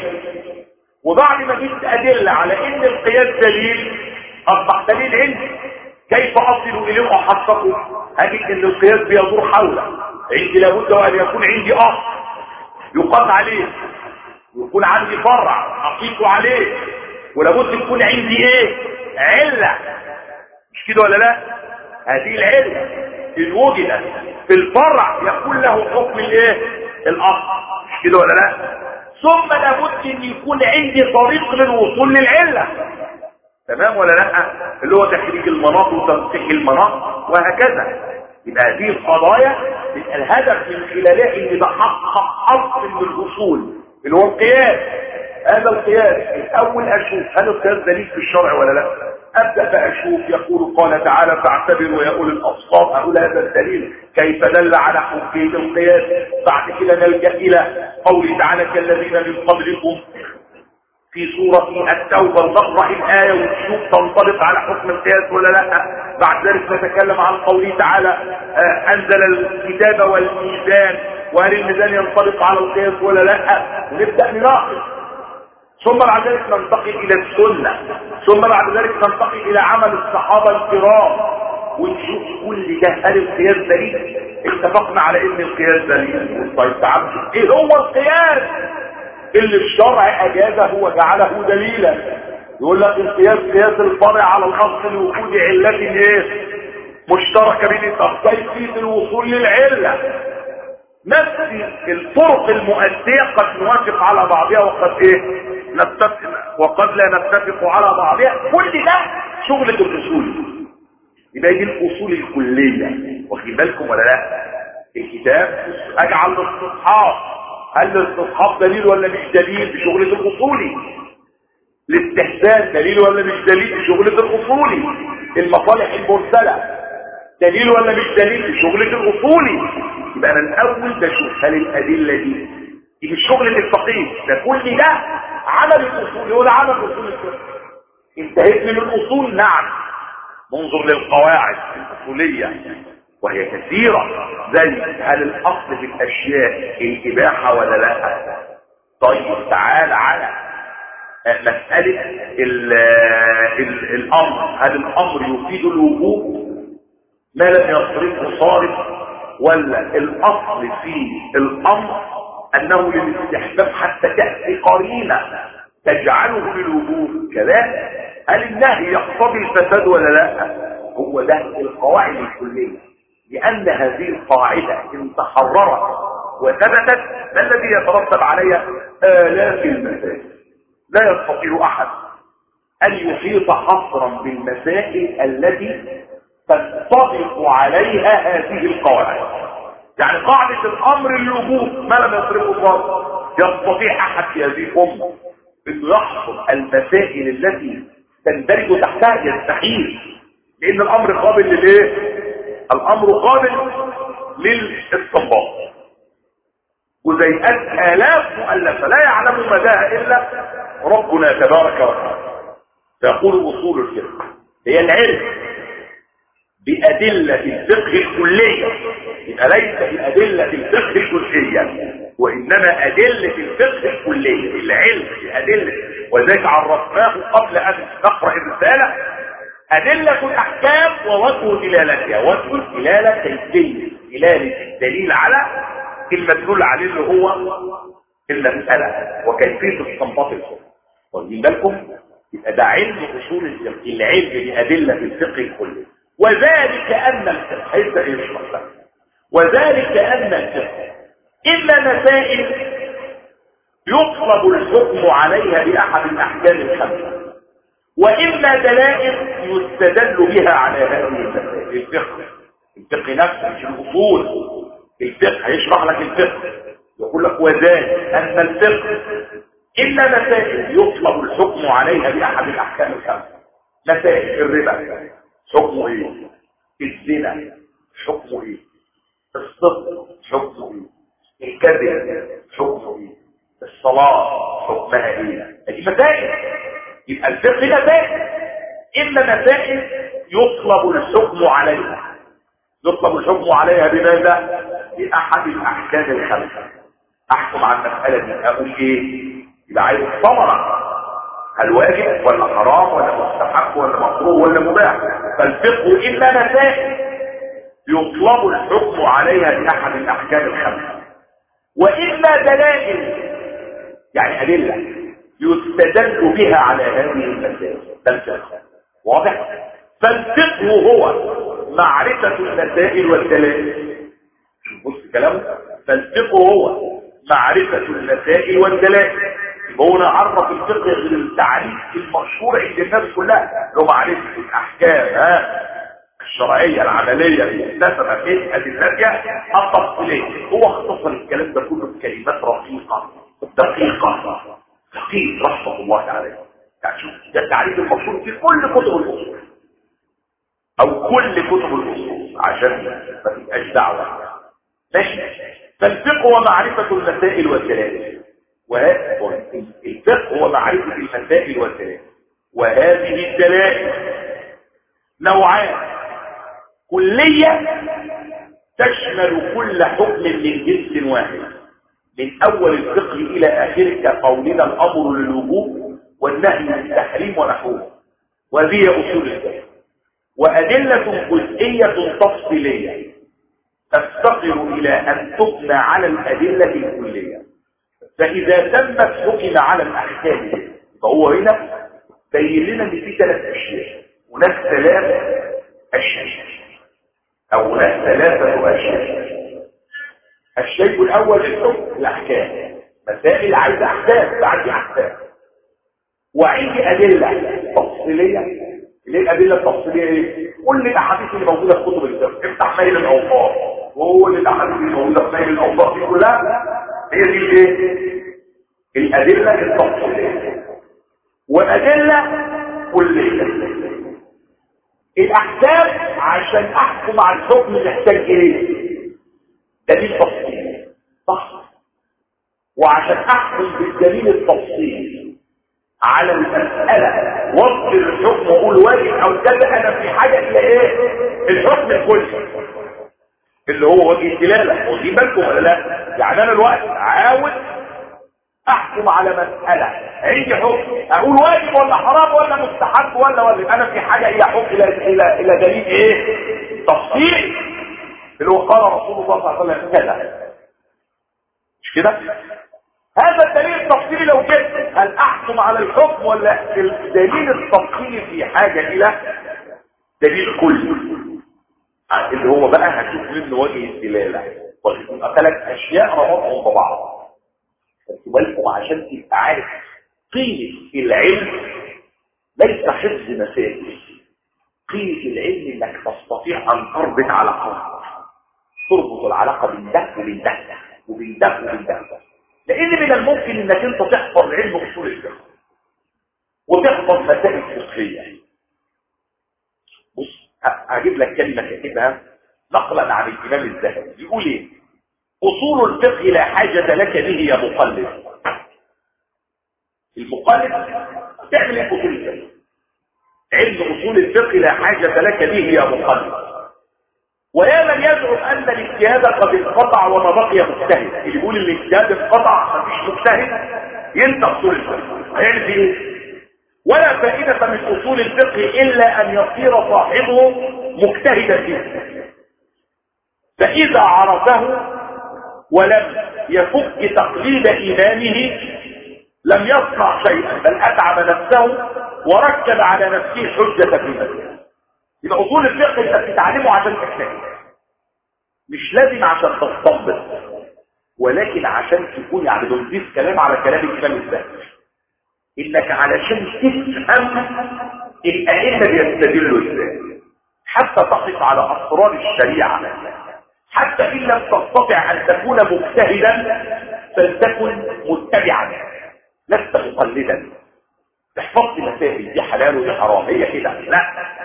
وبعد ما جبت ادله على ان القياس دليل اصبح دليل عندي كيف اصل اليه واحققه اجد ان القياس بيدور حوله عندي لابد وان يكون عندي اصل يقاس عليه ويكون عندي فرع اقيس عليه ولابد يكون عندي ايه عله مش كده ولا لا هذه العله ان وجدت في الفرع يكون له حكم الايه الاصل مش كده ولا لا ثم لابد ان يكون عندي طريق للوصول للعله تمام ولا لا اللي هو تخريج المناط وتنسيق المناط وهكذا يبقى هذه القضايا يبقى الهدف من خلالها ان بحقق اصل من الاصول اللي هو القياس هذا القياس الاول اشوف هل القياس دليل في الشرع ولا لا ابدا بقى اشوف يقول قال تعالى فاعتبروا يا اولي الابصار اقول هذا الدليل كيف دل على حجيه القياس بعد كده نلجا الى قوله تعالى كالذين من قبلكم في سورة التوبة نقرأ الآية ونشوف تنطبق على حكم القياس ولا لا بعد ذلك نتكلم عن قوله تعالى آه أنزل الكتاب والميزان وهل الميزان ينطبق على القياس ولا لا ونبدأ نناقش ثم بعد ذلك ننتقل إلى السنة ثم بعد ذلك ننتقل إلى عمل الصحابة الكرام ونشوف كل ده هل القياس دليل اتفقنا على ان القياس دليل طيب تعالوا ايه هو القياس اللي الشرع اجازه وجعله دليلا يقول لك القياس قياس الفرع على الاصل لوجود علة ايه مشتركه بين كيفيه الوصول للعله نفس الطرق المؤديه قد نوافق على بعضها وقد ايه نتفق وقد لا نتفق على بعضها كل ده شغلة الاصول يبقى دي الاصول الكليه واخدين بالكم ولا لا الكتاب اجعل الاستصحاب هل الاستصحاب دليل ولا مش دليل بشغلة الاصولي الاستحسان دليل ولا مش دليل شغلة الاصولي المصالح المرسلة دليل ولا مش دليل شغلة الاصولي يبقى انا الاول بشوف هل الادلة دي دي مش شغل الفقيه ده كل ده عمل الاصولي هو ده عمل اصول الفقه انتهيت من الاصول نعم ننظر للقواعد الاصولية وهي كثيرة زي هل الاصل في الاشياء الاباحة ولا لا طيب تعال على مسألة ال ال الامر هل الامر يفيد الوجوب ما لم يصرفه صارف ولا الاصل في الامر انه للاستحباب حتى تأتي قرينة تجعله للوجوب كذلك هل النهي يقتضي الفساد ولا لا هو ده القواعد الكلية لأن هذه القاعدة إن تحررت وثبتت ما الذي يترتب عليها آلاف المسائل لا يستطيع أحد أن يحيط حصرا بالمسائل التي تنطبق عليها هذه القواعد يعني قاعدة الأمر الوجوب ما لم يصرفه الله يستطيع أحد في هذه الأمة أنه يحصر المسائل التي تندرج تحتها يستحيل لأن الأمر قابل للإيه؟ الأمر قابل للاستنباط وزيئات آلاف مؤلفة لا يعلم مداها إلا ربنا تبارك وتعالى فيقول أصول الفقه هي العلم بأدلة الفقه الكلية يبقى ليس بأدلة الفقه الجزئية وإنما أدلة الفقه الكلية العلم بأدلة وذلك عرفناه قبل أن نقرأ الرسالة أدلة الأحكام ووجه دلالتها وجه الدلالة كيفية دلالة الدليل على المدلول عليه اللي هو المسألة وكيفية استنباط الحكم واخدين بالكم يبقى ده علم اصول الفقه العلم بأدلة الفقه الكلي وذلك أن الفقه هيبدأ يشرح لك وذلك أن الفقه إما مسائل يطلب الحكم عليها بأحد الأحكام الخمسة وإما دلائل يستدل بها على هذه المسائل الفقه الفقه نفسه مش الأصول الفقه هيشرح لك الفقه يقول لك وذلك أن الفقه إلا مسائل يطلب الحكم عليها بأحد الأحكام الخمسة مسائل الربا حكمه إيه الزنا حكمه إيه الصدق حكمه إيه الكذب حكمه إيه الصلاة حكمها إيه هذه مسائل يبقى الفقه مسائل إلا مسائل يطلب الحكم عليها يطلب الحكم عليها بماذا بأحد الأحكام الخمسة أحكم عن المسألة دي أقول إيه يبقى عايز ثمرة هل واجب ولا حرام ولا مستحب ولا مكروه ولا مباح فالفقه إلا مسائل يطلب الحكم عليها بأحد الأحكام الخمسة وإلا دلائل يعني أدلة يستدل بها على هذه المسائل ده الفقه واضح فالفقه هو معرفة المسائل والدلائل بص كلام فالفقه هو معرفة المسائل والدلائل هو نعرف الفقه التعريف المشهور عند الناس كلها لو معرفة الأحكام ها الشرعية العملية المكتسبة في أدلتها التفصيلية هو اختصر الكلام ده كله بكلمات رقيقة دقيقة دقيق رحمة الله عليه يعني شوف ده التعريف المشهور في كل كتب الأصول أو كل كتب الأصول عشان ما تبقاش دعوة ماشي فالفقه هو معرفة المسائل والدلائل الفقه هو معرفة المسائل والدلائل وهذه الدلائل نوعان كلية تشمل كل حكم من جنس واحد من أول الفقه إلى آخره كقولنا الأمر للوجوب والنهي للتحريم ونحوه وهذه أصول الفقه وأدلة جزئية تفصيلية تفتقر إلى أن تبنى على الأدلة الكلية فإذا تمت حكم على الأحكام فهو هنا بين لنا ان في ثلاث أشياء هناك ثلاث أشياء أو هناك ثلاثة أشياء الشيء الأول الحكم الأحكام مسائل عايزة أحكام عندي أحكام وعندي أدلة تفصيلية ليه الأدلة التفصيلية ايه؟ كل الأحاديث اللي موجودة في كتب الفقه افتح ميل الأوصاف وكل الأحاديث اللي موجودة في ميل الأوصاف دي كلها هي دي ايه؟ الأدلة التفصيلية وأدلة كلية الأحكام عشان أحكم على الحكم محتاج إيه؟ دليل تفصيل صح وعشان أحكم بالدليل التفصيل على المسألة وصل الحكم واقول واجب او كذا انا في حاجة الى ايه الحكم الكلي اللي هو وجه الدلاله واخدين بالكم ولا لا يعني انا الوقت عاوز احكم على مسألة عندي حكم اقول واجب ولا حرام ولا مستحب ولا ولا انا في حاجة الى حكم الى الى الى دليل ايه تفصيل اللي هو قال رسول الله صلى الله عليه وسلم كذا مش كده هذا الدليل التفصيلي لو جبت هل احكم على الحكم ولا الدليل التفصيلي في حاجة الى دليل كلي اللي هو بقى هتشوف منه وجه الدلالة طيب ثلاث اشياء ربطهم ببعض خدتوا بالكم عشان تبقى عارف قيمة العلم ليس حفظ مسائل قيمة العلم انك تستطيع ان تربط علاقات تربط العلاقة بين ده وبين ده وبين ده وبين ده لان من الممكن انك انت تحفظ علم اصول الفقه وتحفظ مسائل فقهيه بص هجيب لك كلمه كاتبها نقلا عن الامام الذهبي بيقول ايه اصول الفقه لا حاجه لك به يا مقلد المقلد تعمل ايه اصول الفقه علم اصول الفقه لا حاجه لك به يا مقلد ويا من يزعم ان الاجتهاد قد انقطع وما بقي مجتهد اللي يقول الاجتهاد انقطع مفيش مجتهد ينسى اصول الفقه هيعمل ايه ولا فائده من اصول الفقه الا ان يصير صاحبه مجتهدا فيه فاذا عرفه ولم يفك تقليد ايمانه لم يصنع شيئا بل اتعب نفسه وركب على نفسه حجه في نفسه يبقى اصول الفقه انت بتتعلمه عشان تجتهد مش لازم عشان تستنبط ولكن عشان تكون يعني بنضيف كلام على كلام الامام الذهبي انك علشان تفهم الائمه بيستدلوا ازاي حتى تقف على اسرار الشريعه حتى ان لم تستطع ان تكون مجتهدا فلتكن متبعا لست مقلدا تحفظ مسائل دي حلال ودي حرام هي كده لا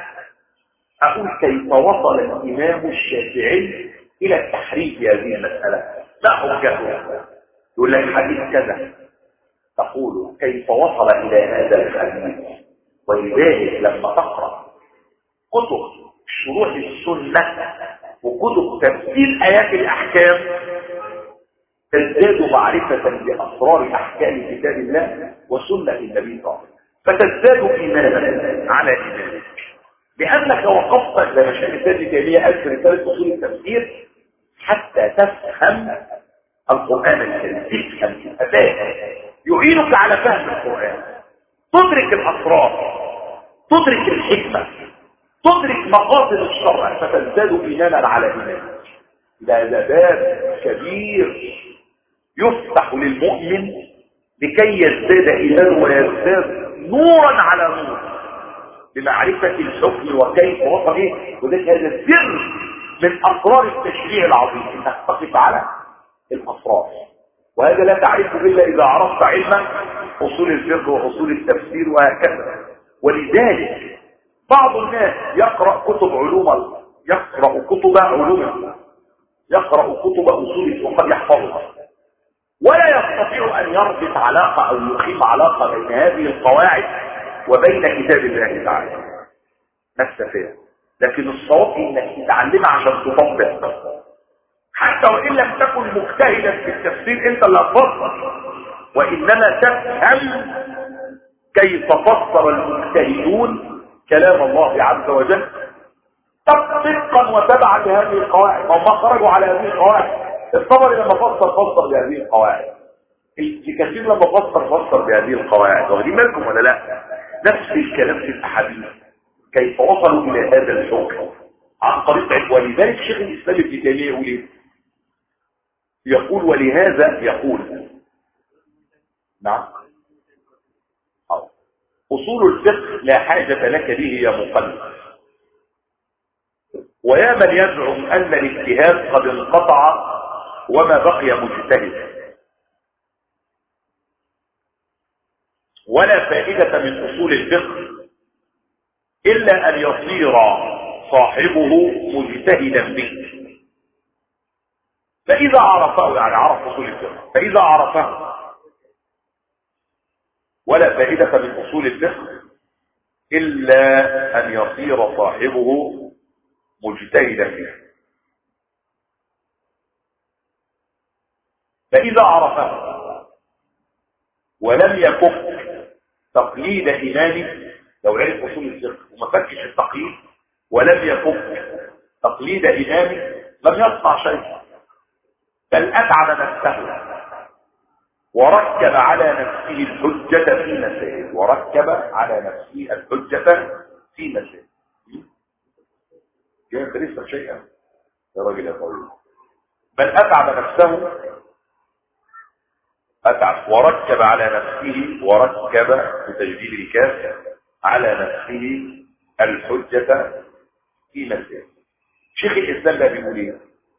اقول كيف وصل الامام الشافعي الى التحريف في هذه المساله ما حجته يقول لك حديث كذا تقول كيف وصل الى هذا الحديث ولذلك لما تقرا كتب شروح السنه وكتب تفسير ايات الاحكام تزداد معرفة بأسرار أحكام كتاب الله وسنة النبي صلى الله عليه وسلم فتزداد إيمانا على إيمانك لأنك وقفت زي ما شاف الثاني تيمية ألف رسالة أصول التفسير حتى تفهم القرآن الكريم تفهم تفهم يعينك على فهم القرآن تدرك الأسرار تدرك الحكمة تدرك مقاصد الشرع فتزداد إيمانا على إيمانك ده ده باب كبير يفتح للمؤمن لكي يزداد إيمانه ويزداد نورا على نور بمعرفة الحكم وكيف وصل ايه وذلك هذا السر من أسرار التشريع العظيم انك تقف على الأسرار وهذا لا تعرفه إلا إذا عرفت علما أصول الفقه وأصول التفسير وهكذا ولذلك بعض الناس يقرأ كتب علوم يقرأ كتب علوم يقرأ كتب أصول وقد يحفظها ولا يستطيع أن يربط علاقة أو يقيم علاقة بين هذه القواعد وبين كتاب الله تعالى نفس فيها لكن الصواب انك تتعلمها عشان تطبق حتى وان لم تكن مجتهدا في التفسير انت اللي هتفسر وانما تفهم كيف فسر المجتهدون كلام الله عز وجل طبقا وتبعا لهذه القواعد هم خرجوا على هذه القواعد الطبري لما فسر فسر بهذه القواعد الكثير لما فسر فسر بهذه القواعد واخدين بالكم ولا لا نفس الكلام في الاحاديث كيف وصلوا الى هذا الحكم عن طريق علم ولذلك شيخ الاسلام ابن تيميه يقول ايه يقول ولهذا يقول نعم اصول الفقه لا حاجه لك به يا مقلد ويا من يزعم ان الاجتهاد قد انقطع وما بقي مجتهد ولا فائدة من أصول الفقه إلا أن يصير صاحبه مجتهدا به فإذا عرفه يعني عرف أصول الفقه فإذا عرفه ولا فائدة من أصول الفقه إلا أن يصير صاحبه مجتهدا به فإذا عرفه ولم يكف تقليد إمامه لو عرف أصول الفقه وما فكش التقليد ولم يكف تقليد إمامه لم يصنع شيء بل أتعب نفسه وركب على نفسه الحجة في مسائل وركب على نفسه الحجة في مسائل جاء لسه شيئا يا راجل يا طويل بل أتعب نفسه أتعب وركب على نفسه وركب بتجديد الكاف على نفسه الحجة في مسائل شيخ الإسلام ده بيقول ايه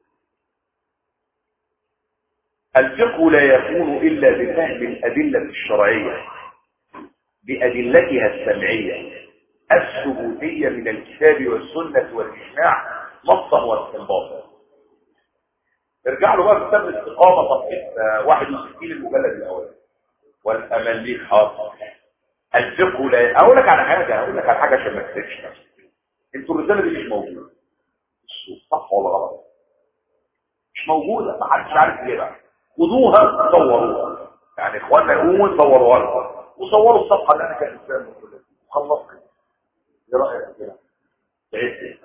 الفقه لا يكون إلا بفهم الأدلة الشرعية بأدلتها السمعية الثبوتية من الكتاب والسنة والإجماع نصا واستنباطا ارجع له بقى كتاب الاستقامة صفحة 61 المجلد الأول والأمليك حاضر الفقه لا أقول لك على حاجة أقول لك على حاجة عشان ما تكتبش انتوا الرسالة دي مش موجودة صح ولا غلط مش موجودة ما حدش عارف ليه بقى خدوها صوروها يعني اخواننا يقوموا يصوروها لكم وصوروا الصفحه اللي انا كان فيها وخلصت كده ايه رايك كده تعبت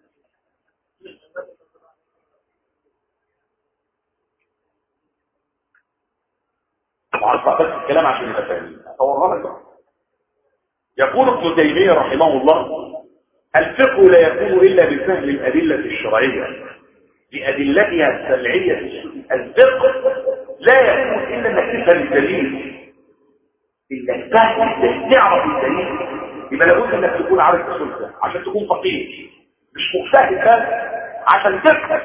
وعرفت بس الكلام عشان يبقى فاهمين اصورها لك يقول ابن تيميه رحمه الله الفقه لا يكون الا بفهم الادله الشرعيه بأدلتها السمعية الفقه لا يكون إلا أنك تفهم الدليل إنك تفهم الدليل تعرف الدليل يبقى لابد أنك تكون عارف أصول عشان تكون فقيه مش مجتهد بس عشان تفهم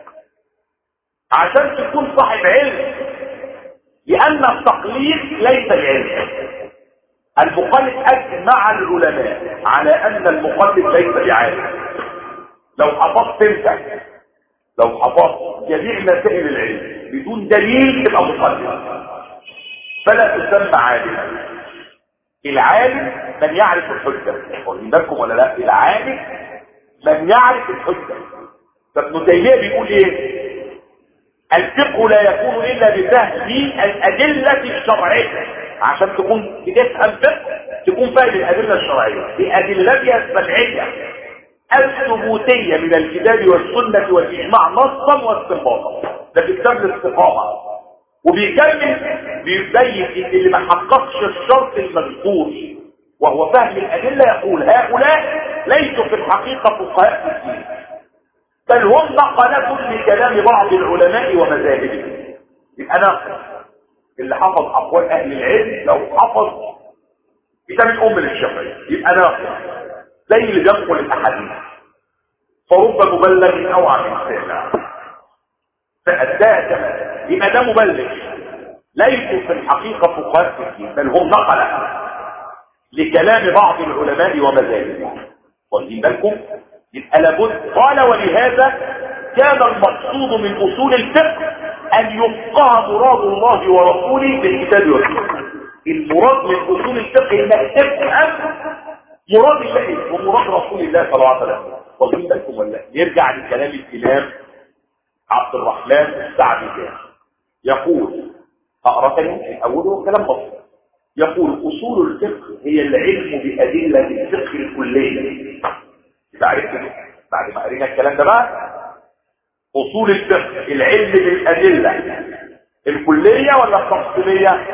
عشان تكون صاحب علم لأن التقليد ليس العلم المقلد أجمع العلماء على أن المقلد ليس بعالم لو حفظت انت لو حفظت جميع مسائل العلم بدون دليل تبقى مقدم فلا تسمى عالما العالم من يعرف الحجة واخدين بالكم ولا لا العالم من يعرف الحجة فابن تيمية بيقول ايه الفقه لا يكون الا بفهم الادلة الشرعية عشان تكون بتفهم فقه تكون فاهم الادلة الشرعية بادلتها السمعية الثبوتية من الكتاب والسنة والإجماع نصا واستنباطا ده في كتاب الاستقامة وبيكمل بيبين اللي ما حققش الشرط المذكور وهو فهم الأدلة يقول هؤلاء ليسوا في الحقيقة فقهاء في الدين بل هم نقلة لكلام بعض العلماء ومذاهبهم يبقى ناقل اللي حفظ أقوال أهل العلم لو حفظ كتاب الأم للشافعية يبقى ناقل زي اللي بينقل الاحاديث فرب مبلغ اوعى من سمع فاداه كما يبقى ده مبلغ ليسوا في الحقيقه فقهاء في الدين بل هم نقله لكلام بعض العلماء ومذاهبهم واخدين بالكم يبقى لابد قال ولهذا كان المقصود من اصول الفقه ان يفقه مراد الله ورسوله بالكتاب والسنه المراد من اصول الفقه انك تفهم مراد الله ومراد رسول الله صلى الله عليه وسلم واخدين بالكم ولا يرجع لكلام الامام عبد الرحمن السعدي يقول اقرا تاني اوله كلام بسيط يقول اصول الفقه هي العلم بادله الفقه الكليه يبقى عرفت بعد ما قرينا الكلام ده بقى اصول الفقه العلم بالادله الكليه ولا التفصيليه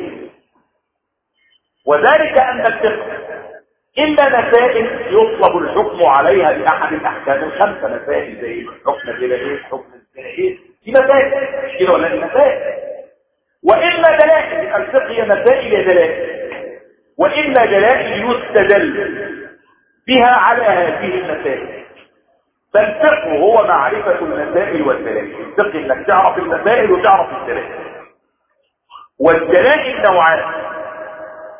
وذلك ان الفقه إلا مسائل يطلب الحكم عليها بأحد الأحكام الخمسة مسائل زي حكم ايه حكم ايه دي مسائل مش كده ولا دي مسائل وإما دلائل الفقه هي مسائل يا دلائل وإما دلائل يستدل بها على هذه المسائل فالفقه هو معرفة المسائل والدلائل الفقه انك تعرف المسائل وتعرف الدلائل والدلائل نوعان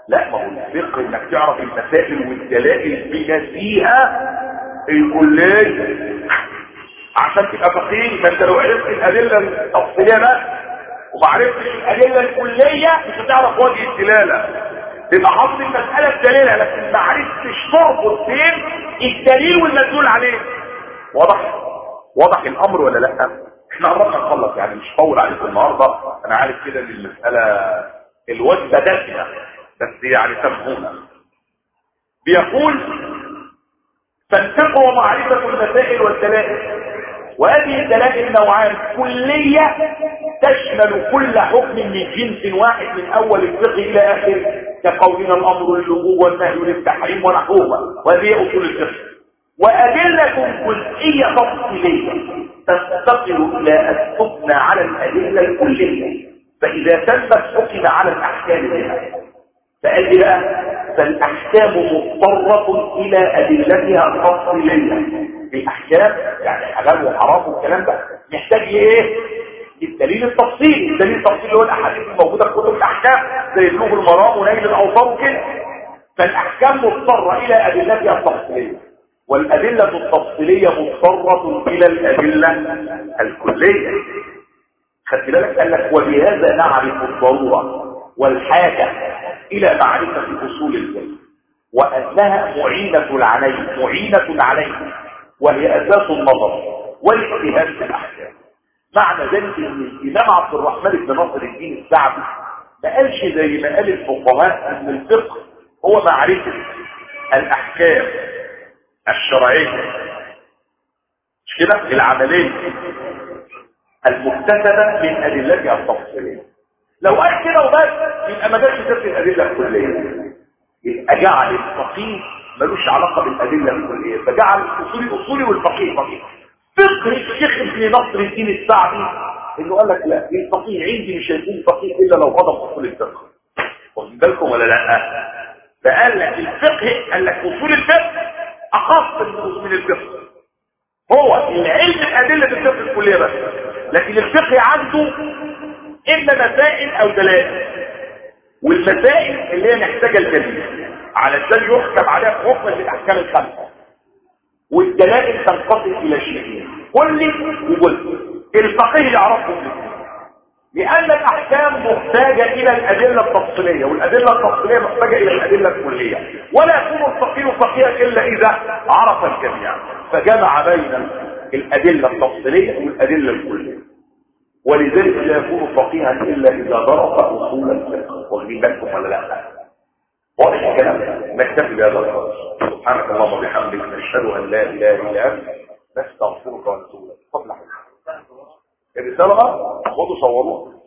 لا ما هو الفقه انك تعرف المسائل والدلائل بما فيها الكلية عشان تبقى فقيه ما انت لو عرفت الادله التفصيليه بس وما عرفتش الادله الكليه مش هتعرف وجه الدلاله تبقى حافظ المساله الدليله لكن ما عرفتش تربط بين الدليل والمدلول عليه واضح واضح الامر ولا لا احنا قربنا نخلص يعني مش طول عليكم النهارده انا عارف كده ان المساله الوجبه دسمه بس يعني سامحونا بيقول فالفقه ومعرفه المسائل والدلائل وهذه الدلائل نوعان كلية تشمل كل حكم من جنس واحد من اول الفقه الى اخره كقولنا الامر للوجوب والنهي للتحريم ونحوهما وهذه اصول الفقه وادلة جزئية تفصيلية تنتقل الى ان تبنى على الادلة الكلية فاذا تمت حكم على الاحكام بها فقال بقى فالاحكام مضطرة الى ادلتها التفصيلية بالاحكام يعني حلال وحرام والكلام ده محتاج ايه الدليل التفصيلي الدليل التفصيلي اللي هو الاحاديث الموجوده في كتب الاحكام زي بلوغ المرام ونيل الاوطار وكده فالاحكام مضطره الى ادلتها التفصيليه والادله التفصيليه مضطره الى الادله الكليه خدت بالك قال لك وبهذا نعرف الضروره والحاجه الى معرفه اصول الفقه وانها معينه عليه معينه عليه وهي اساس النظر والاجتهاد في الاحكام معنى ذلك ان الامام عبد الرحمن بن ناصر الدين السعدي ما قالش زي ما قال الفقهاء ان الفقه هو معرفه الاحكام الشرعيه مش كده العمليه المكتسبه من ادلتها التفصيليه لو قال كده وبس يبقى ما جاش في الادله الكليه يبقى جعل الفقيه ملوش علاقة بالأدلة الكلية فجعل الأصولي أصولي والفقيه فقيه فقه الشيخ ابن نصر الدين السعدي انه قال لك لا الفقيه عندي مش هيكون فقيه الا لو غضب اصول الفقه واخدين بالكم ولا لا فقال لك الفقه قال لك اصول الفقه اخص من الفقه هو العلم ادله الفقه الكليه بس لكن الفقه عنده اما مسائل او دلائل والمسائل اللي هي محتاجه الدليل علشان يحكم عليها حكم الاحكام الخمسه والدلائل تنقسم الى شيئين كل وجزء الفقيه يعرفهم لان الاحكام محتاجه الى الادله التفصيليه والادله التفصيليه محتاجه الى الادله الكليه ولا يكون الفقيه فقيها الا اذا عرف الجميع فجمع بين الادله التفصيليه والادله الكليه ولذلك لا يكون فقيها الا اذا درس اصول الفقه واخدين بالكم ولا لا واضح الكلام نكتفي بهذا القدر سبحانك اللهم وبحمدك نشهد ان لا اله الا انت نستغفرك ونتوب اليك اتفضل الرساله خدوا صوروها